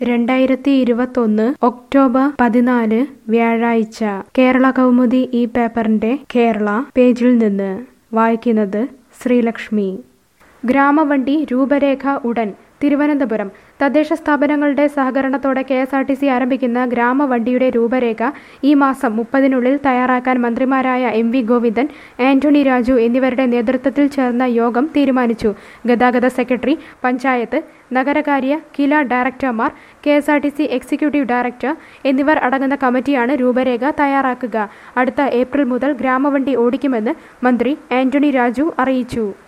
രണ്ടായിരത്തി ഇരുപത്തൊന്ന് ഒക്ടോബർ പതിനാല് വ്യാഴാഴ്ച കേരള കൗമുദി ഈ പേപ്പറിന്റെ കേരള പേജിൽ നിന്ന് വായിക്കുന്നത് ശ്രീലക്ഷ്മി ഗ്രാമവണ്ടി രൂപരേഖ ഉടൻ തിരുവനന്തപുരം തദ്ദേശ സ്ഥാപനങ്ങളുടെ സഹകരണത്തോടെ K S R T C ആരംഭിക്കുന്ന ഗ്രാമവണ്ടിയുടെ രൂപരേഖ ഈ മാസം മുപ്പതിനുള്ളിൽ തയ്യാറാക്കാൻ മന്ത്രിമാരായ M V Govindan Antony Raju എന്നിവരുടെ നേതൃത്വത്തിൽ ചേർന്ന യോഗം തീരുമാനിച്ചു ഗതാഗത സെക്രട്ടറി പഞ്ചായത്ത് നഗരകാര്യ കില ഡയറക്ടർമാർ K S R T C executive director എന്നിവർ അടങ്ങുന്ന കമ്മിറ്റിയാണ് രൂപരേഖ തയ്യാറാക്കുക അടുത്ത ഏപ്രിൽ മുതൽ ഗ്രാമവണ്ടി ഓടിക്കുമെന്ന് മന്ത്രി ആന്റണി രാജു അറിയിച്ചു